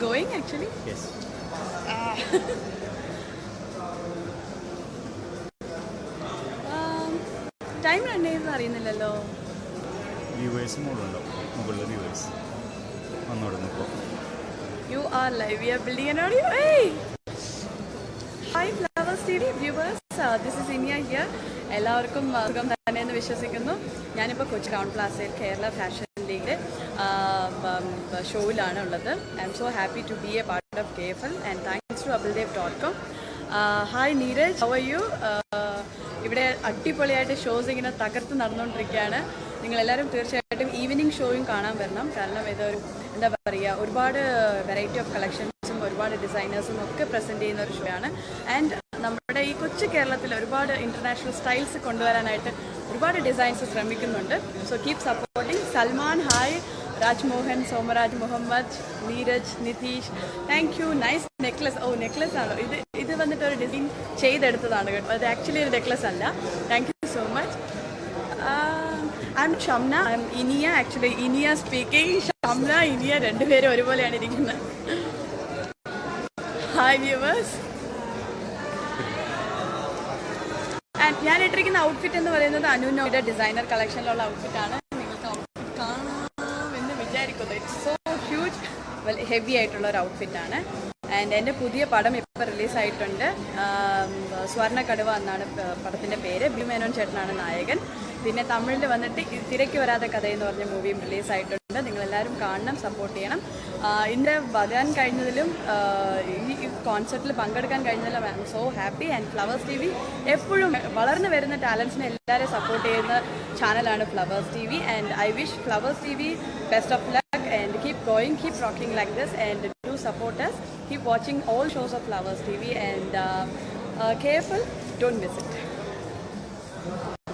going actually? Yes time run ചെയ്യുന്നത് അറിയുന്നില്ലല്ലോ viewers മുകളിലുണ്ടാവും മുകളിൽ വ്യൂവേഴ്സ് വന്നു തുടങ്ങുമ്പോൾ you are live we are building an audio hey hi Flowers T വി വ്യൂവേഴ്സ് ദിസ് ഇസ് ഇനിയ ഹിയർ എല്ലാവർക്കും uh, സുഖം തന്നെ എന്ന് വിശ്വസിക്കുന്നു ഞാനിപ്പോൾ കൊച്ചി ടൗൺ പ്ലാസയിൽ കേരള ഫാഷൻ ലീഗിൽ ഷോയിലാണ് ഉള്ളത് I M so happy to be a part of K F L and thanks to അബിൾദേവ് dot com hi Neeraj how you ഇവിടെ അടിപൊളിയായിട്ട് ഷോസ് ഇങ്ങനെ തകർത്ത് നടന്നുകൊണ്ടിരിക്കുകയാണ് നിങ്ങളെല്ലാവരും തീർച്ചയായിട്ടും ഈവനിങ് ഷോയും കാണാൻ വരണം കാരണം ഇതൊരു എന്താ പറയുക ഒരുപാട് വെറൈറ്റി ഓഫ് കളക്ഷൻസും ഒരുപാട് ഡിസൈനേഴ്സും ഒക്കെ പ്രസൻറ്റ് ചെയ്യുന്ന ഒരു ഷോ ആണ് ആൻഡ് നമ്മുടെ ഈ കൊച്ചു കേരളത്തിൽ ഒരുപാട് ഇൻ്റർനാഷണൽ സ്റ്റൈൽസ് കൊണ്ടുവരാനായിട്ട് ഒരുപാട് ഡിസൈൻസ് ശ്രമിക്കുന്നുണ്ട് so keep supporting Salman hi Rajmohan Somaraj Muhammad Neeraj Nitheesh thank you nice necklace oh necklace ആണോ ഇത് ഇത് വന്നിട്ട് ഒരു ഡിസൈൻ ചെയ്തെടുത്തതാണ് കേട്ടോ അത് ആക്ച്വലി ഒരു നെക്ലസ് അല്ല thank you so much I'm Shamna I'm Iniya actually Iniya speaking Shamna Iniya രണ്ടുപേരും ഒരുപോലെയാണ് ഇരിക്കുന്നത് ഹായ് വ്യൂവേഴ്സ് ആൻഡ് ഞാൻ ഇട്ടിരിക്കുന്ന ഔട്ട്ഫിറ്റ് എന്ന് പറയുന്നത് അനുനോയുടെ ഡിസൈനർ കളക്ഷനിലുള്ള ഔട്ട്ഫിറ്റ് ആണ് നിങ്ങൾക്ക് ഔട്ട്ഫിറ്റ് കാണാമെന്ന് വിചാരിക്കുന്നു it's so huge well heavy ആയിട്ടുള്ള ഒരു ഔട്ട്ഫിറ്റ് ആണ് ആൻഡ് എൻ്റെ പുതിയ പടം ഇപ്പോൾ റിലീസായിട്ടുണ്ട് സ്വർണ്ണ കടുവ എന്നാണ് പ- പടത്തിൻ്റെ പേര് ബി മേനോൻ ചേട്ടനാണ് നായകൻ പിന്നെ തമിഴിൽ വന്നിട്ട് ഈ തിരക്ക് വരാത്ത കഥ എന്ന് പറഞ്ഞ മൂവിയും റിലീസായിട്ടുണ്ട് നിങ്ങളെല്ലാവരും കാണണം സപ്പോർട്ട് ചെയ്യണം ആഹ് ഇന്ന് വരാൻ കഴിഞ്ഞതിലും ആഹ് ഈ കോൺസെർട്ടിൽ പങ്കെടുക്കാൻ കഴിഞ്ഞതിലും I M so happy and Flowers T V എപ്പോഴും വളർന്നു വരുന്ന ടാലൻസിനെ എല്ലാവരെയും സപ്പോർട്ട് ചെയ്യുന്ന ചാനലാണ് Flowers T V and I wish Flowers T V best of luck and keep going keep rocking like this and do support us keep watching all shows of Flowers T V and careful don't miss it